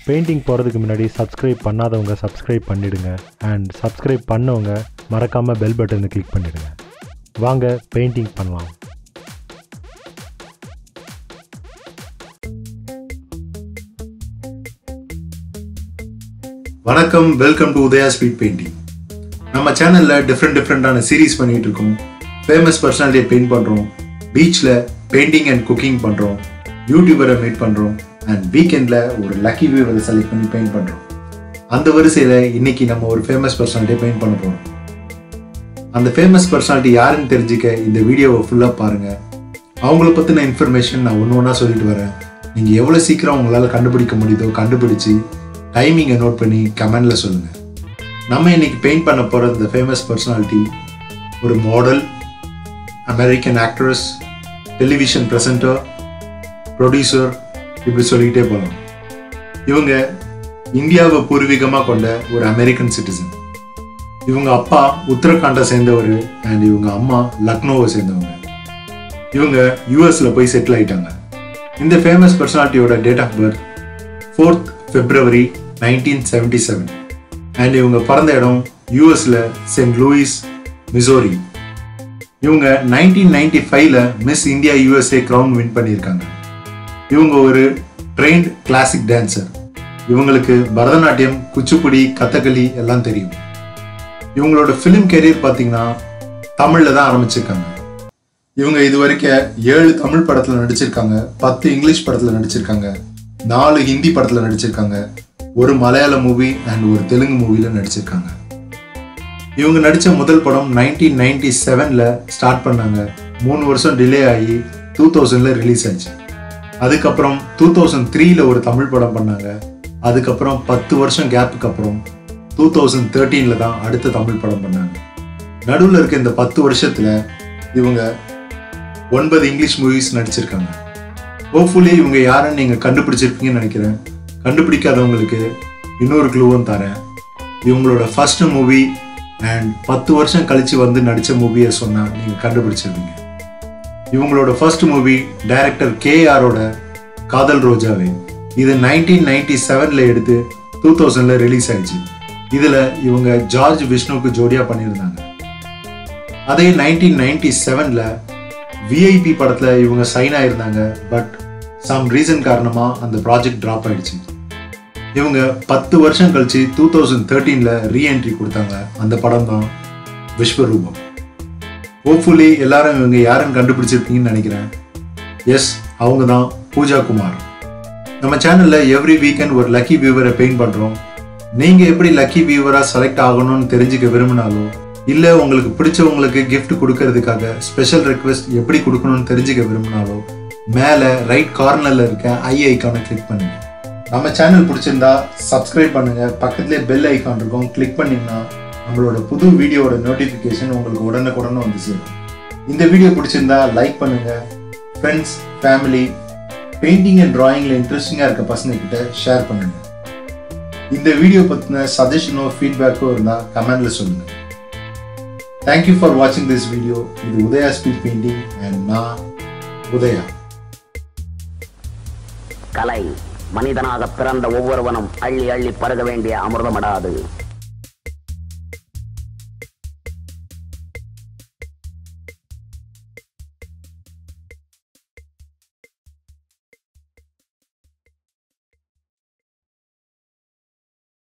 painting போகிறதுக்கு முன்னாடி subscribe பண்ணாதவங்க சப்ஸ்கிரைப் பண்ணிடுங்க அண்ட் சப்ஸ்கிரைப் பண்ணவங்க மறக்காமல் பெல் பட்டனை கிளிக் பண்ணிடுங்க வாங்க பெயிண்டிங் பண்ணலாம் வணக்கம் welcome to Udaya speed painting நம்ம சேனலில் டிஃப்ரெண்ட் டிஃப்ரெண்ட்டான சீரீஸ் பண்ணிட்டு இருக்கோம் ஃபேமஸ் பர்சனாலிட்டியை பெயிண்ட் பண்ணுறோம் பீச்சில் பெயிண்டிங் அண்ட் குக்கிங் பண்ணுறோம் யூடியூபரை மீட் பண்ணுறோம் அண்ட் வீக்கெண்டில் ஒரு லக்கி வியூவரை செலக்ட் பண்ணி பெயிண்ட் பண்ணுறோம் அந்த வரிசையில் இன்னைக்கு நம்ம ஒரு ஃபேமஸ் பர்சனாலிட்டியை பெயிண்ட் பண்ண போகிறோம் அந்த ஃபேமஸ் பர்சனாலிட்டி யாருன்னு தெரிஞ்சுக்க இந்த வீடியோவை ஃபுல்லாக பாருங்கள் அவங்கள பற்றின இன்ஃபர்மேஷன் நான் ஒன்று ஒன்றா சொல்லிட்டு வரேன் நீங்கள் எவ்வளோ சீக்கிரம் உங்களால் கண்டுபிடிக்க முடியுதோ கண்டுபிடிச்சி டைமிங்கை நோட் பண்ணி கமெண்டில் சொல்லுங்கள் நம்ம இன்னைக்கு பெயிண்ட் பண்ண போகிற இந்த ஃபேமஸ் பர்சனாலிட்டி ஒரு model American actress television presenter producer இப்படி சொல்லிக்கிட்டே போகலாம் இவங்க இந்தியாவை பூர்வீகமாக கொண்ட ஒரு அமெரிக்கன் சிட்டிசன் இவங்க அப்பா உத்தரகாண்டை சேர்ந்தவர் அண்ட் இவங்க அம்மா லக்னோவை சேர்ந்தவங்க இவங்க யூஎஸ்ல போய் செட்டில் ஆயிட்டாங்க இந்த ஃபேமஸ் பர்சனாலிட்டியோட date of birth fourth February nineteen seventy seven and இவங்க பிறந்த இடம் யூஎஸ்ல சென்ட் லூயிஸ் மிசோரி இவங்க நைன்டீன் நைன்டி ஃபைவ்ல Miss India USA crown win பண்ணியிருக்காங்க இவங்க ஒரு ட்ரெயின்ட் கிளாசிக் டான்சர் இவங்களுக்கு பரதநாட்டியம் குச்சிப்புடி கதகளி எல்லாம் தெரியும் இவங்களோட ஃபிலிம் கெரியர் பார்த்தீங்கன்னா தமிழில் தான் ஆரம்பிச்சிருக்காங்க இவங்க இது வரைக்கும் ஏழு தமிழ் படத்தில் நடிச்சிருக்காங்க பத்து இங்கிலீஷ் படத்தில் நடிச்சிருக்காங்க நாலு ஹிந்தி படத்தில் நடிச்சிருக்காங்க ஒரு மலையாள மூவி அண்ட் ஒரு தெலுங்கு மூவியில் நடிச்சிருக்காங்க இவங்க நடித்த முதல் படம் நைன்டீன் நைன்டி செவனில் ஸ்டார்ட் பண்ணாங்க மூணு வருஷம் டிலே ஆகி டூ தௌசண்டில் ரிலீஸ் ஆச்சு அதுக்கப்புறம் டூ தௌசண்ட் த்ரீல ஒரு தமிழ் படம் பண்ணாங்க அதுக்கப்புறம் பத்து வருஷம் கேப்புக்கு அப்புறம் டூ தௌசண்ட் தேர்ட்டீனில் தான் அடுத்த தமிழ் படம் பண்ணாங்க நடுவில் இருக்க இந்த பத்து வருஷத்தில் இவங்க ஒன்பது இங்கிலீஷ் மூவிஸ் நடிச்சிருக்காங்க ஹோப்ஃபுல்லி இவங்க யாருன்னு நீங்கள் கண்டுபிடிச்சிருப்பீங்கன்னு நினைக்கிறேன் கண்டுபிடிக்காதவங்களுக்கு இன்னொரு க்ளூவும் தரேன் இவங்களோட ஃபர்ஸ்ட் மூவி அண்ட் பத்து வருஷம் கழிச்சு வந்து நடித்த மூவியை சொன்னால் நீங்கள் கண்டுபிடிச்சிருவீங்க இவங்களோட ஃபர்ஸ்ட் மூவி டைரக்டர் கேஆரோட காதல் ரோஜாவே இது நைன்டீன் நைன்டி செவனில் எடுத்து டூ தௌசண்டில் ரிலீஸ் ஆயிடுச்சு இதில் இவங்க ஜார்ஜ் விஷ்ணுவுக்கு ஜோடியாக பண்ணியிருந்தாங்க அதே நைன்டீன் நைன்டி செவனில் விஐபி படத்தில் இவங்க சைன் ஆயிருந்தாங்க பட் சம் ரீசன் காரணமாக அந்த ப்ராஜெக்ட் ட்ராப் ஆயிடுச்சு இவங்க பத்து வருஷம் கழிச்சு டூ தௌசண்ட் தேர்ட்டீனில் ரீஎன்ட்ரி கொடுத்தாங்க அந்த படம் தான் விஸ்வரூபம் ஹோப்ஃபுல்லி எல்லாரும் இவங்க யாருன்னு கண்டுபிடிச்சிருப்பீங்கன்னு நினைக்கிறேன் எஸ் அவங்க தான் பூஜா குமார் நம்ம சேனலில் எவ்ரி வீக்கெண்ட் ஒரு லக்கி வியூவரை பெயிண்ட் பண்ணுறோம் நீங்கள் எப்படி லக்கி வியூவராக செலக்ட் ஆகணும்னு தெரிஞ்சுக்க விரும்பினாலும் இல்லை உங்களுக்கு பிடிச்சவங்களுக்கு gift கொடுக்கறதுக்காக ஸ்பெஷல் ரெக்வெஸ்ட் எப்படி கொடுக்கணும்னு தெரிஞ்சுக்க விரும்பினாலும் மேலே ரைட் கார்னரில் இருக்க ஐ ஐக்கானை கிளிக் பண்ணுங்க நம்ம சேனல் பிடிச்சிருந்தா சப்ஸ்கிரைப் பண்ணுங்க பக்கத்துலேயே பெல் ஐக்கான் இருக்கும் கிளிக் பண்ணிங்கன்னா நம்மளோட புது வீடியோவோட நோட்டிஃபிகேஷன் உங்களுக்கு உடனுக்குடனே வந்து சேரும் இந்த வீடியோ பிடிச்சிருந்தா லைக் பண்ணுங்க ஃப்ரெண்ட்ஸ் ஃபேமிலி பெயிண்டிங் அண்ட் டிராயிங்கில் இன்ட்ரெஸ்டிங்காக இருக்க பசங்க கிட்ட ஷேர் பண்ணுங்க இந்த வீடியோ பற்றின சஜஷனோ ஃபீட்பேக்கோ இருந்தால் கமெண்ட்ல சொல்லுங்க தேங்க்யூ ஃபார் வாட்சிங் திஸ் வீடியோ இது உதயா ஸ்பீட் பெயிண்டிங் அண்ட் நான் உதயா கலை மனிதனாக பிறந்த ஒவ்வொருவனும் அள்ளி அள்ளி பருக வேண்டிய அமிர்தமடாது